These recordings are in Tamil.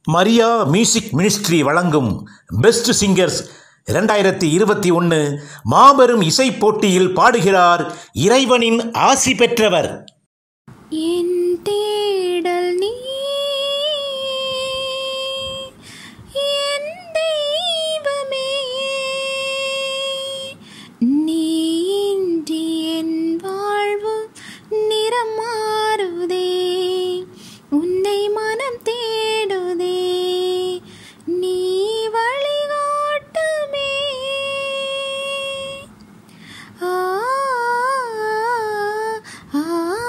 மரியா மியூசிக் மினிஸ்ட்ரி வழங்கும் பெஸ்ட் சிங்கர்ஸ் இரண்டாயிரத்தி இருபத்தி ஒன்று மாபெரும் இசைப் போட்டியில் பாடுகிறார் இறைவனின் ஆசி பெற்றவர் என் தேடல் நீ என் தெய்வமே நீ இன்றி என் வாழ்வு நிறம் மாறுதே உன்னை மனம் தேடுதே நீ வழிகாட்டுமே ஆ ஆ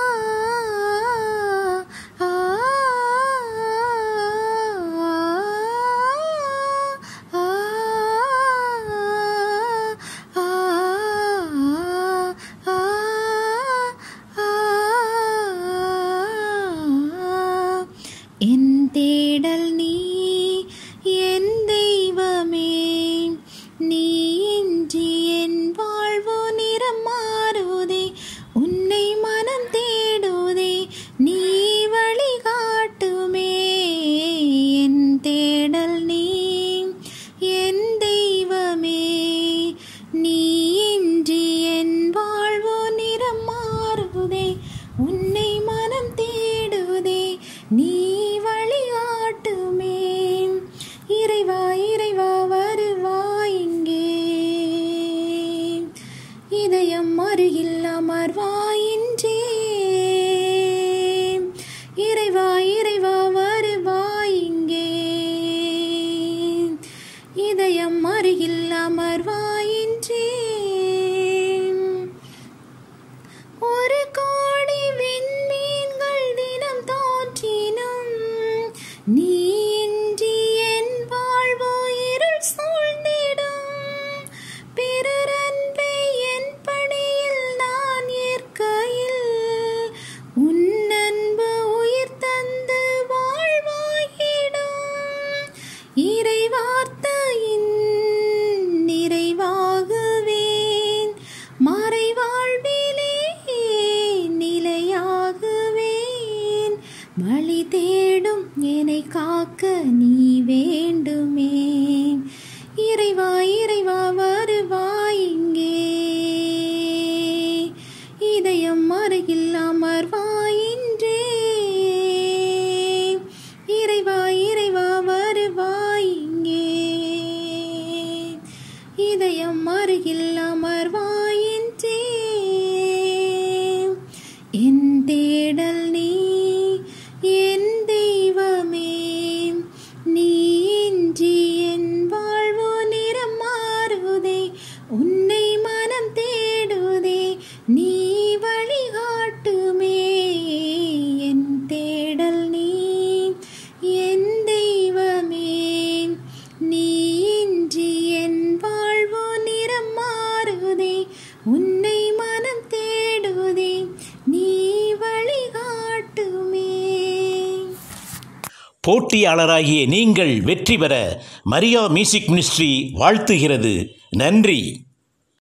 ஆ என் தேடல் நீ என் தெய்வமே நீ இன்றி என் வாழ்வு நிறம் மாறுதே உன்னை மனம் தேடுதே நீ வழிகாட்டுமே என் தேடல் நீ என் தெய்வமே நீ இன்றி என் வாழ்வு நிறம் மாறுதே உன்னை மனம் தேடுதே நீ வழிகாட்டுமே இறைவா இறைவா வருவாய் இங்கே இதயம் அருகில் அமர்வாயின்றே இறைவா இறைவா வருவாய் இங்கே இதயம் அருகில் அமர்வாயின்றே ஒரு கோடி விண்மீன்கள் தினம் தோன்றினும் நீ இன்றி என் வாழ்வு இருள் சூழ்ந்திடும் பிறர் அன்பை என் பணியில் நான் ஏற்கையில் உன் அன்பு உயிர் தந்து வாழ்வாயிடும் இறை வார்த்தையின் நிறைவாகுவேன் மறை வாழ்விலே நிலையாகுவேன் வழி தேடும் என்னை காக்க நீ வேண்டுமே இறைவா இறைவா வருவாய் இங்கே இதயம் அருகில் அமர்வாயின்றே இறைவா இறைவா வருவாய் இங்கே இதயம் அருகில் அமர்வாயின்றே என் தேடல் நீ என் தெய்வமே நீ இன்றி என் வாழ்வு நிறம் மாறுதே உன்னை மனம் தேடுதே நீ வழிகாட்டுமே என் தேடல் நீ என் தெய்வமே நீ இன்றி என் வாழ்வு நிறம் மாறுதே உன்னை மனம் தேடுதே நீ வழிகாட்டுமே போட்டியாளராகிய நீங்கள் வெற்றி பெற மரியா மியூசிக் மினிஸ்ட்ரி வாழ்த்துகிறது நன்றி